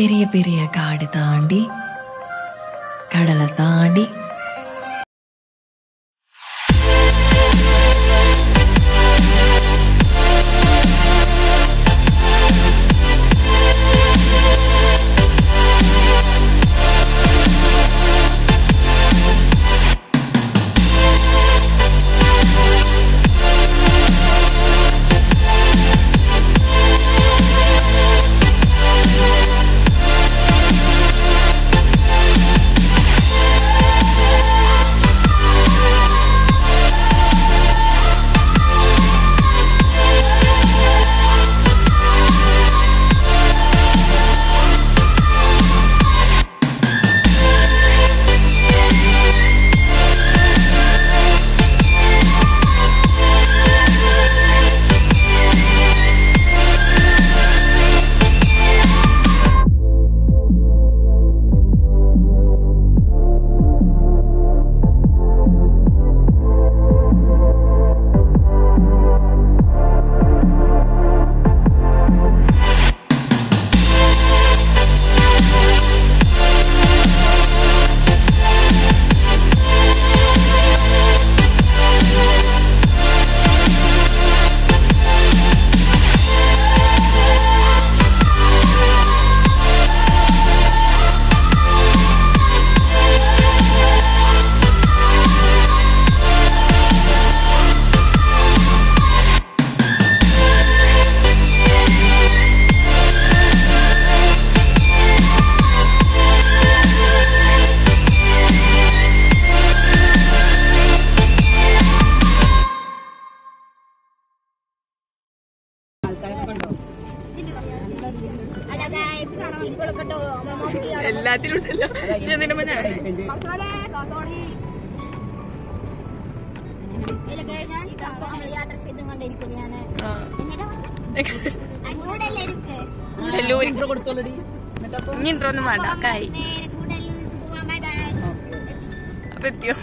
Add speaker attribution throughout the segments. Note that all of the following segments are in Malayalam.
Speaker 1: பெரிய பெரிய காடு தாண்டி கடலை தாண்டி
Speaker 2: അല്ല ഗൈസ് കാണാൻ ഇവിടെ കണ്ടോളൂ നമ്മൾ മമ്മിയാണ്
Speaker 3: എല്ലാത്തിലും ഉണ്ടല്ലോ ഞാൻ നിന്നെ ഞാൻ
Speaker 2: മക്കളെ കാത്തോളി ഇല്ല ഗൈസ് ഇതപ്പോ നമ്മൾ യാത്ര ചെയ്തും കൊണ്ടിരിക്കുകയാണ് അങ്ങോട്ടല്ലേ ഇരിക്ക്
Speaker 3: എല്ലാവരും ഇനി ഇൻട്രോ ഒന്നും വേണ്ട കായി
Speaker 2: നേരെ കൂടല്ലൂർക്ക് പോവാൻ ബൈ ബൈ
Speaker 3: അപ്പൊ എത്തിയോ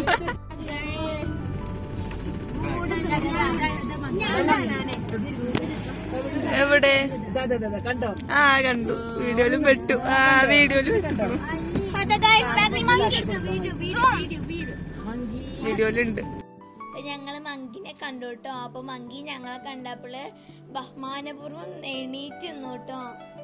Speaker 3: എവിടെ ആ കണ്ടു വീഡിയോയിലും പെട്ടു ആ വീഡിയോയിലും പെട്ടു വീഡിയോയിലുണ്ട്
Speaker 2: ഞങ്ങള് മങ്കിനെ കണ്ടു കേട്ടോ അപ്പൊ മങ്കി ഞങ്ങളെ കണ്ടപ്പോള് ബഹുമാനപൂർവ്വം എണീറ്റ് നിന്നു കേട്ടോ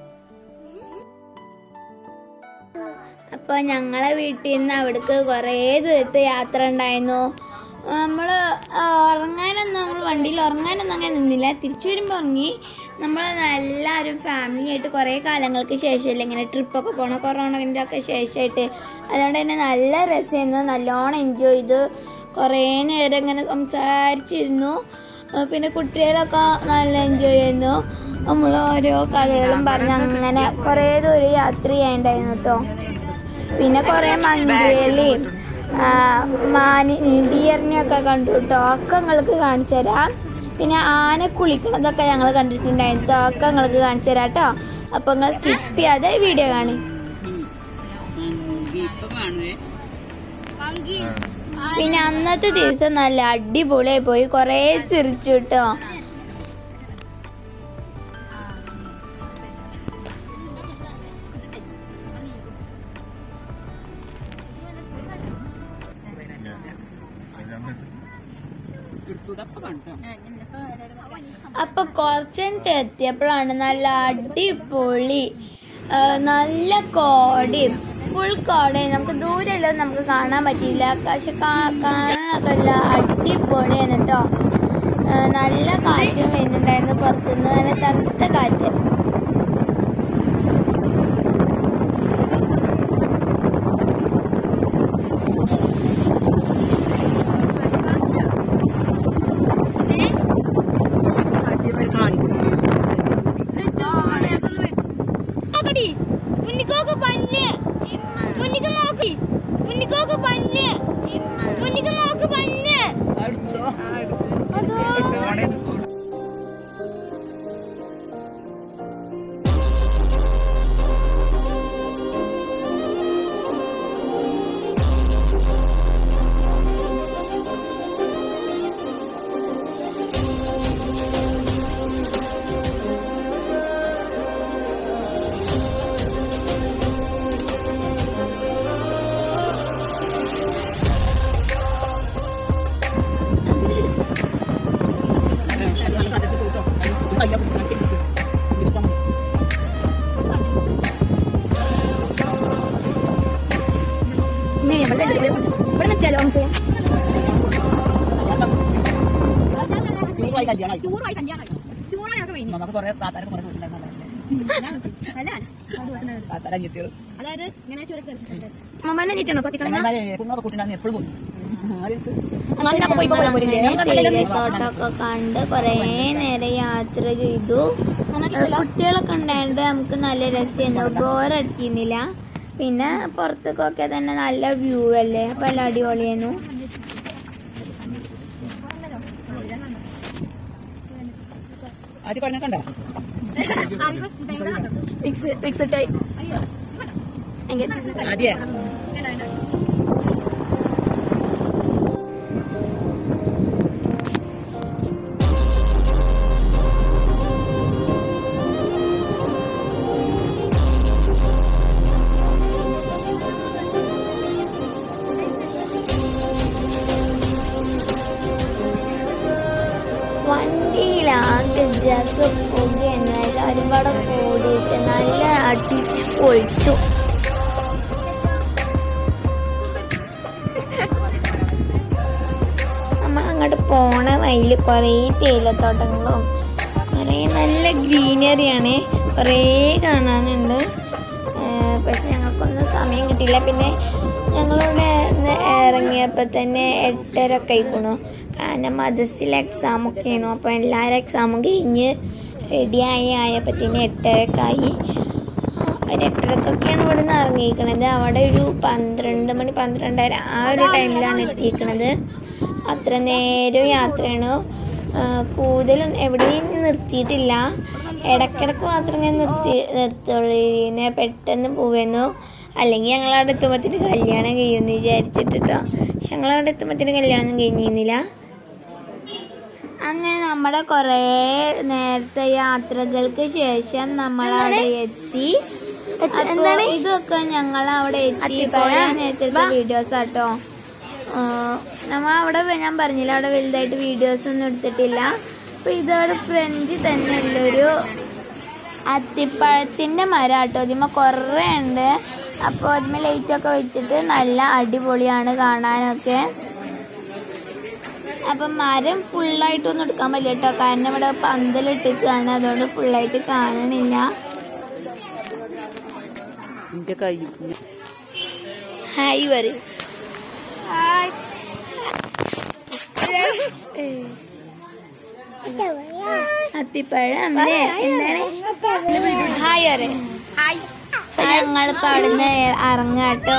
Speaker 2: അപ്പൊ ഞങ്ങളെ വീട്ടിൽ നിന്ന് അവിടേക്ക് കുറേ ദൂരത്തെ യാത്ര ഉണ്ടായിരുന്നു നമ്മള് ആ, ഉറങ്ങാനൊന്നും നമ്മൾ വണ്ടിയിൽ ഉറങ്ങാനൊന്നും അങ്ങനെ നിന്നില്ല തിരിച്ചു വരുമ്പോൾ ഉറങ്ങി നമ്മൾ എല്ലാവരും ഫാമിലി ആയിട്ട് കുറേ കാലങ്ങൾക്ക് ശേഷമല്ലേ ഇങ്ങനെ ട്രിപ്പൊക്കെ പോകണം കൊറോണൻ്റെ ഒക്കെ ശേഷമായിട്ട് അതുകൊണ്ട് തന്നെ നല്ല രസമായിരുന്നു നല്ലോണം എൻജോയ് ചെയ്തു കുറേ നേരം ഇങ്ങനെ സംസാരിച്ചിരുന്നു ആ, പിന്നെ കുട്ടികളൊക്കെ നല്ല എൻജോയ് ചെയ്യുന്നു നമ്മൾ ഓരോ കഥകളും പറഞ്ഞ് അങ്ങനെ കുറേ ദൂരം യാത്ര ചെയ്യണ്ടായിരുന്നു കേട്ടോ പിന്നെ കുറെ മങ്കികളെയും മാനി ഡിയറിനെയൊക്കെ കണ്ടു കേട്ടോ ഒക്കെ നിങ്ങൾക്ക് കാണിച്ചു തരാം പിന്നെ ആന കുളിക്കണതൊക്കെ ഞങ്ങൾ കണ്ടിട്ടുണ്ടായിരുന്നു ട്ടോ. ഒക്കെ നിങ്ങൾക്ക് കാണിച്ചു തരാം കേട്ടോ അപ്പൊ നിങ്ങൾ സ്കിപ്പ് ചെയ്യാതെ വീഡിയോ കാണി പിന്നെ അന്നത്തെ ദിവസം നല്ല അടിപൊളിയായി പോയി കുറേ ചിരിച്ചു കേട്ടോ അപ്പൊ കുറച്ചിട്ട് എത്തിയപ്പോഴാണ് നല്ല അടിപൊളി ആ, നല്ല കോടയും ഫുൾ കോടയും നമുക്ക് ദൂരെല്ലാം നമുക്ക് കാണാൻ പറ്റിയില്ല പക്ഷെ കാ- കാണാനൊക്കെ നല്ല അടിപൊളിയാണ് കേട്ടോ ആ, നല്ല കാറ്റും വരുന്നുണ്ടായിരുന്നു പുറത്തുനിന്ന് നല്ല തണുത്ത കാറ്റ് നോക്കടി മുന്നിക്കോക്ക് പഞ്ഞ് മുന്നിക്ക് നോക്കി മുന്നിക്കോക്ക് പഞ്ഞ് മുന്നിക്ക് നോക്ക് പഞ്ഞ് അതോ പറ്റിയാലോ നമുക്ക്
Speaker 3: ടൂറായി കല്യാണം
Speaker 2: ടൂറായി കല്യാണം ടൂറായി ഞങ്ങൾക്ക് കഴിഞ്ഞു
Speaker 3: നമുക്ക് കുറെ താത്താരൊക്കെ കുറെ കൂട്ടുണ്ടായിരുന്നല്ലേ
Speaker 2: അല്ല അത്
Speaker 3: താത്താര അഞ്ഞെത്തിയത്
Speaker 2: അതായത് ഇങ്ങനെ ചുരക്ക് മമ്മനെ നീറ്റാണോ പത്തിക്കളഞ്ഞ
Speaker 3: കുന്നൊക്കെ കൂട്ടുണ്ടാകുന്ന എപ്പോഴും പോകും
Speaker 2: തോട്ടമൊക്കെ കണ്ട് കൊറേ നേരം യാത്ര ചെയ്തു കുട്ടികളൊക്കെ ഉണ്ടായിട്ട് നമുക്ക് നല്ല രസമായിരുന്നു ബോറടിക്കുന്നില്ല പിന്നെ പുറത്തേക്കൊക്കെ തന്നെ നല്ല വ്യൂ അല്ലേ അപ്പൊ എല്ലാം അടിപൊളിയായിരുന്നു
Speaker 3: ആദ്യം പറഞ്ഞിട്ടുണ്ടോ
Speaker 2: ഫിക്സ് ഫിക്സ് ടൈ
Speaker 3: ആദ്യേ
Speaker 2: വണ്ടിയിലാകെ ജഗ പുകയാണ് എല്ലാവരും കൂടെ കൂടിയിട്ട് നല്ല അടിച്ച് പൊളിച്ചു നമ്മൾ അങ്ങോട്ട് പോണ വഴിയിൽ കുറേ തേയിലത്തോട്ടങ്ങളും കുറേ നല്ല ഗ്രീനറിയാണ് കുറേ കാണാനുണ്ട് ഏഹ് പക്ഷെ ഞങ്ങൾക്കൊന്നും സമയം കിട്ടിയില്ല പിന്നെ ഞങ്ങളിവിടെ ഇന്ന് ഇറങ്ങിയപ്പോൾ തന്നെ എട്ടര ഒക്കെ ആയിക്കണു കാരണം മദർസിൽ എക്സാം ഒക്കെ ആയിരുന്നു അപ്പോൾ എല്ലാവരും എക്സാമും കഴിഞ്ഞ് റെഡിയായി ആയപ്പോഴത്തേന് എട്ടരയൊക്കെ ആയി ഒരു എട്ടരക്കൊക്കെയാണ് ഇവിടെ നിന്ന് ഇറങ്ങിയിരിക്കണത് അവിടെ ഒരു പന്ത്രണ്ട് മണി പന്ത്രണ്ടര ആ ഒരു ടൈമിലാണ് എത്തിയിരിക്കണത് അത്ര നേരം യാത്രയാണ് ആ, കൂടുതലും എവിടെയും നിർത്തിയിട്ടില്ല ഇടയ്ക്കിടയ്ക്ക് മാത്രം ഞാൻ നിർത്തി നിർത്തുള്ളൂ ഇതിനെ പെട്ടെന്ന് പോവുന്നു അല്ലെങ്കിൽ ഞങ്ങളവിടെ എത്തുമ്പോഴത്തേന് കല്യാണം കഴിയുമെന്ന് വിചാരിച്ചിട്ടോ പക്ഷെ ഞങ്ങളവിടെ എത്തുമ്പോഴത്തേന് കല്യാണം കഴിഞ്ഞിരുന്നില്ല അങ്ങനെ നമ്മുടെ കുറേ നേരത്തെ യാത്രകൾക്ക് ശേഷം നമ്മൾ അവിടെ എത്തി അപ്പൊ ഇതൊക്കെ ഞങ്ങൾ അവിടെ എത്തി കുറേ നേരത്തെ വീഡിയോസ് ആട്ടോ നമ്മൾ അവിടെ ഞാൻ പറഞ്ഞില്ല അവിടെ വലുതായിട്ട് വീഡിയോസ് ഒന്നും എടുത്തിട്ടില്ല അപ്പൊ ഇതവിടെ ഫ്രഞ്ച് തന്നെ ഉള്ളൊരു അത്തിപ്പഴത്തിന്റെ മരം കേട്ടോ ഇതിമ കുറേ ഉണ്ട് അപ്പോൾ അതിമ ലൈറ്റ് ഒക്കെ വെച്ചിട്ട് നല്ല അടിപൊളിയാണ് കാണാനൊക്കെ അപ്പൊ മരം ഫുള്ളായിട്ടൊന്നും എടുക്കാൻ പറ്റില്ല കേട്ടോ കാരണം ഇവിടെ പന്തലിട്ടിക്കാണ് അതുകൊണ്ട് ഫുള്ളായിട്ട് കാണണില്ല
Speaker 3: എന്റെ കൈ
Speaker 2: ഹായ് പറയും അത്തിപ്പഴം അല്ലേ എന്താണ് ഹായ് അറേ ഹായ് ഞങ്ങളിപ്പോ അവിടുന്ന് ഇറങ്ങാട്ടോ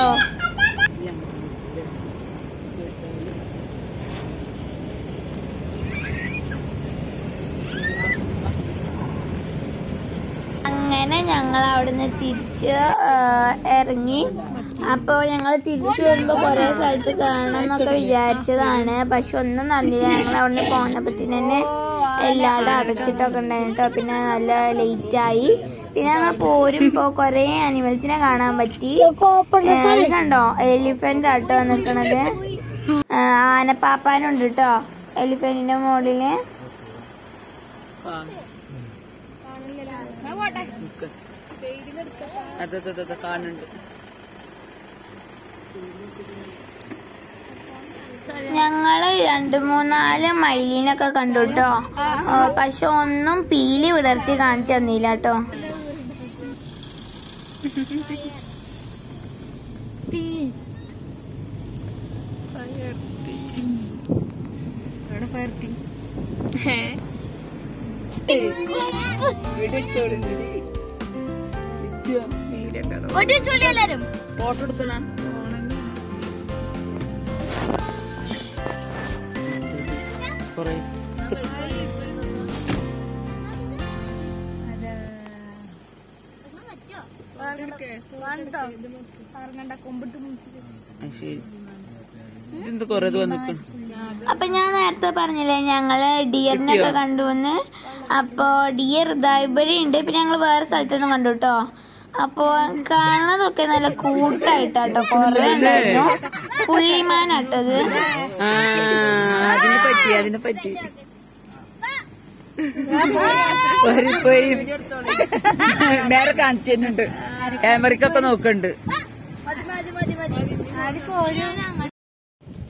Speaker 2: അങ്ങനെ ഞങ്ങൾ അവിടുന്ന് തിരിച്ച് ആ, ഇറങ്ങി അപ്പോൾ ഞങ്ങൾ തിരിച്ചു വരുമ്പോൾ കുറേ സ്ഥലത്ത് കാണണം എന്നൊക്കെ വിചാരിച്ചതാണ് പക്ഷെ ഒന്നും നടന്നില്ല ഞങ്ങൾ അവിടുന്ന് പോന്നപ്പത്തിന് തന്നെ എല്ലാവരും അടച്ചിട്ടൊക്കെ ഉണ്ടായിരുന്നു കേട്ടോ പിന്നെ നല്ല ലേറ്റ് ആയി പിന്നെ ഞങ്ങൾ പോരുമ്പോൾ കുറേ അനിമൽസിനെ കാണാൻ പറ്റി ഏ, അത് കണ്ടോ എലിഫന്റ് ആട്ടോ നിൽക്കണത് ആനപ്പാപ്പാനുണ്ട് കേട്ടോ എലിഫന്റിന്റെ മുകളില്
Speaker 3: അതെ അതെ അതെ കാണുന്നുണ്ട്
Speaker 2: ഞങ്ങള് രണ്ട് മൂന്നാല് മൈലിനൊക്കെ കണ്ടു കേട്ടോ പക്ഷെ ഒന്നും പീലി വിടർത്തി കാണിച്ചു തന്നില്ല കേട്ടോ
Speaker 3: ഫോട്ടോ എടുത്തണ കൊറേ ശരി ഇതെന്ത് കൊറേ ഇത് വന്നിക്കണം
Speaker 2: അപ്പൊ ഞാൻ നേരത്തെ പറഞ്ഞില്ലേ ഞങ്ങള് ഡിയറിനൊക്കെ കണ്ടുവന്ന് അപ്പൊ ഡിയർ ഇതാ ഇവിടെ ഉണ്ട് പിന്നെ ഞങ്ങള് വേറെ സ്ഥലത്തുനിന്ന് കണ്ടു കേട്ടോ അപ്പൊ കാണുന്നതൊക്കെ നല്ല കൂട്ടായിട്ടാട്ടോ കൊറേ ഉണ്ടായിരുന്നു പുള്ളിമാനാട്ടത്
Speaker 3: ആ അതിനെ പറ്റി അതിനെ പറ്റി വരി, വരി. നേരെ കാണിച്ചു തരുന്നുണ്ട് ക്യാമറയ്ക്കൊക്കെ നോക്കുന്നുണ്ട്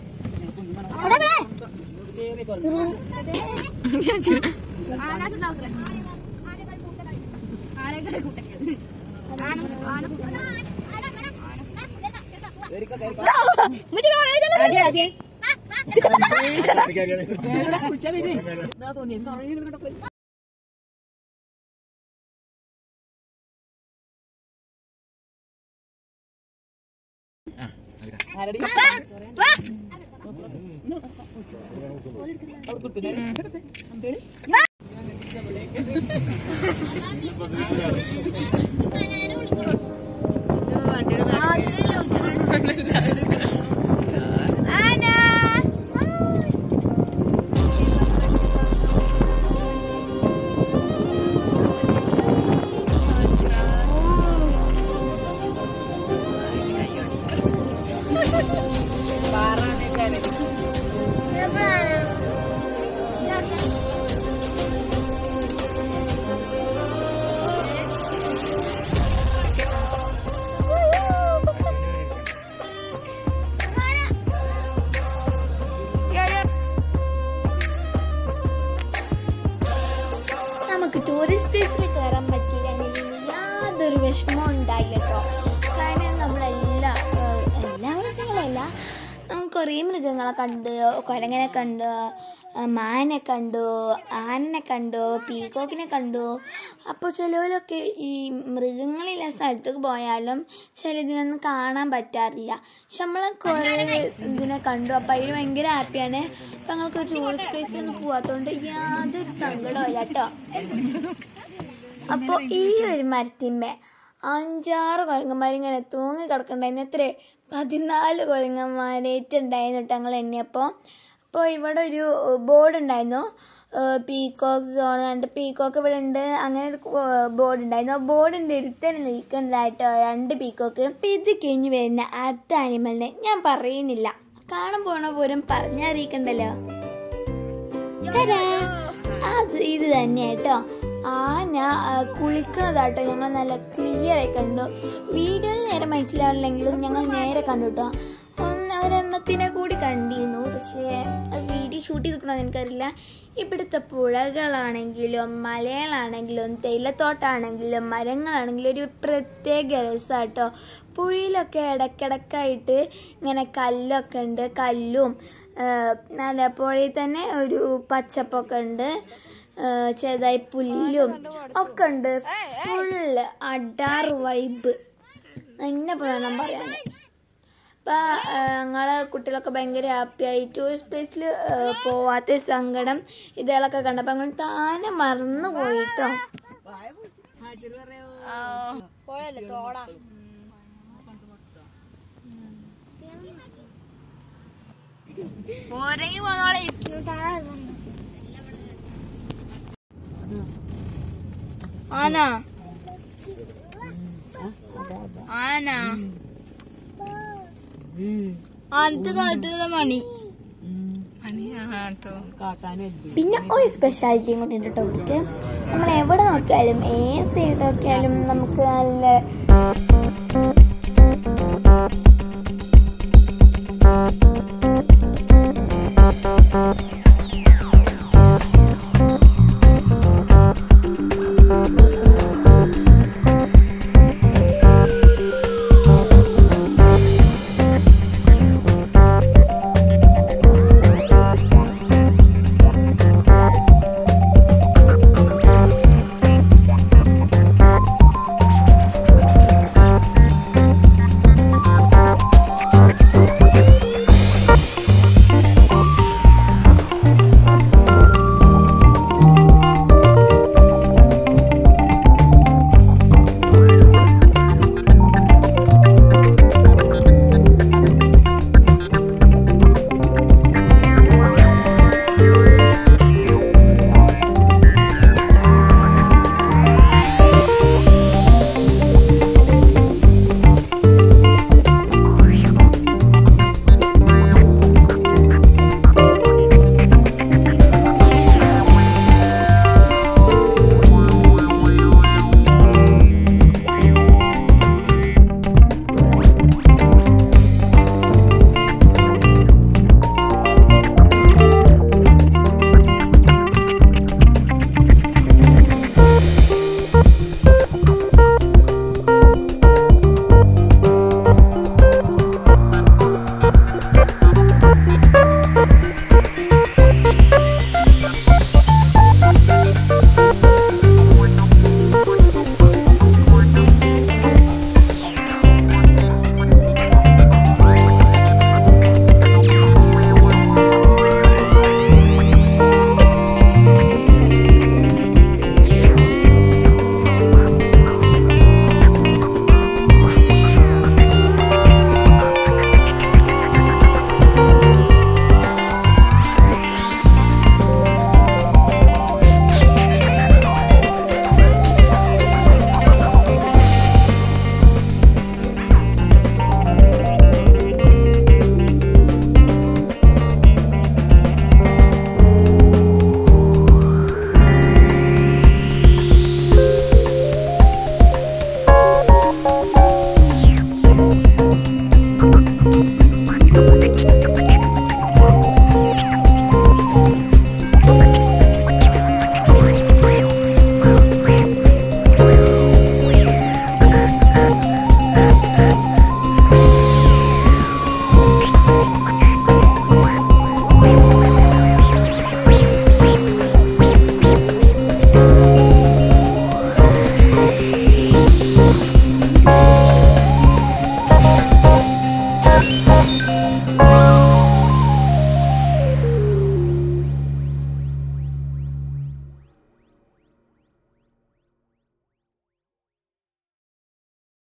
Speaker 2: നമുക്ക് ടൂറിസ്റ്റ് പ്ലേസിൽ കയറാൻ പറ്റിയില്ലെങ്കിൽ യാതൊരു വിഷമവും ഉണ്ടായില്ല കേട്ടോ കാരണം നമ്മളെല്ലാ ഏഹ്, എല്ലാ മൃഗങ്ങളല്ല നമുക്ക് കുറേ മൃഗങ്ങളെ കണ്ട് കുരങ്ങനെ കണ്ടു ആ, മാനെ കണ്ടു ആനനെ കണ്ടു പീകോക്കിനെ കണ്ടു അപ്പോൾ ചിലവരൊക്കെ ഈ മൃഗങ്ങളില്ല സ്ഥലത്തേക്ക് പോയാലും ചിലതിനൊന്നും കാണാൻ പറ്റാറില്ല പക്ഷെ നമ്മൾ കുറേ ഇതിനെ കണ്ടു അപ്പോൾ അതിൽ ഭയങ്കര ഹാപ്പിയാണ് അപ്പം ഞങ്ങൾക്ക് ടൂറിസ്റ്റ് പ്ലേസിലൊന്നും പോവാത്തതുകൊണ്ട് യാതൊരു സങ്കടമില്ല കേട്ടോ അപ്പോൾ ഈ ഒരു മരത്തിന്മേ അഞ്ചാറ് കുരങ്ങന്മാരിങ്ങനെ തൂങ്ങി കിടക്കണ്ടായിരുന്നു എത്ര പതിനാല് കുരങ്ങന്മാരേറ്റുണ്ടായിരുന്നു കേട്ടോ ഞങ്ങൾ എണ്ണിയപ്പോൾ അപ്പോൾ ഇവിടെ ഒരു ബോർഡ് ഉണ്ടായിരുന്നു പീകോക്ക് സോൺ ഉണ്ട് പീകോക്ക് ഇവിടെ ഉണ്ട് അങ്ങനെ ഒരു ബോർഡ് ഉണ്ടായിരുന്നു ആ ബോർഡിൻ്റെ അടുത്തന്നെ നിൽക്കുന്നതായിട്ടോ രണ്ട് പീകോക്ക് അപ്പം ഇത് കഴിഞ്ഞ് വരുന്ന അടുത്ത ആനിമലിനെ ഞാൻ പറയുന്നില്ല കാണാൻ പോണ പോലും പറഞ്ഞറിയിക്കണ്ടല്ലോ തരാ. അത് ഇത് തന്നെ കേട്ടോ ആന ആ, കുളിക്കണതാട്ടോ ഞങ്ങൾ നല്ല ക്ലിയർ ആയി കണ്ടു വീഡിയോയിൽ നേരെ മനസ്സിലാവില്ലെങ്കിലും ഞങ്ങൾ നേരെ കണ്ടു കേട്ടോ ഒന്ന് ഒരെണ്ണത്തിനെ കൂടി കണ്ടിരുന്നു പക്ഷേ വീഡിയോ ഷൂട്ട് ചെയ്തിട്ടുണ്ടോ എനിക്കറിയില്ല ഇവിടുത്തെ പുഴകളാണെങ്കിലും മലകളാണെങ്കിലും തേയിലത്തോട്ടാണെങ്കിലും മരങ്ങളാണെങ്കിലും ഒരു പ്രത്യേക രസമാട്ടോ പുഴയിലൊക്കെ ഇടയ്ക്കിടയ്ക്കായിട്ട് ഇങ്ങനെ കല്ലൊക്കെ ഉണ്ട് കല്ലും ആ, നല്ല പുഴയിൽ തന്നെ ഒരു പച്ചപ്പൊക്കെ ഉണ്ട് ആ, ചെറുതായി പുല്ലും ഒക്കെ ഉണ്ട് ഫുള്ള് അഡാർ വൈബ് എന്നെ വേണം പറയാൻ അപ്പം ഞങ്ങളെ കുട്ടികളൊക്കെ ഭയങ്കര ഹാപ്പിയായി ടൂറിസ്റ്റ് പ്ലേസിൽ പോവാത്ത സങ്കടം ഇതുകളൊക്കെ കണ്ടപ്പോൾ ഞങ്ങൾ താനെ മറന്നു പോയിട്ടോ ആന ആന അന്നത്തെ കാലത്തുള്ള മണി പിന്നെ ഒരു സ്പെഷ്യാലിറ്റിയും കൂടി ഉണ്ട് കേട്ടോ ഇവർക്ക് നമ്മൾ എവിടെ നോക്കിയാലും ഏത് സൈഡ് നോക്കിയാലും നമുക്ക് നല്ല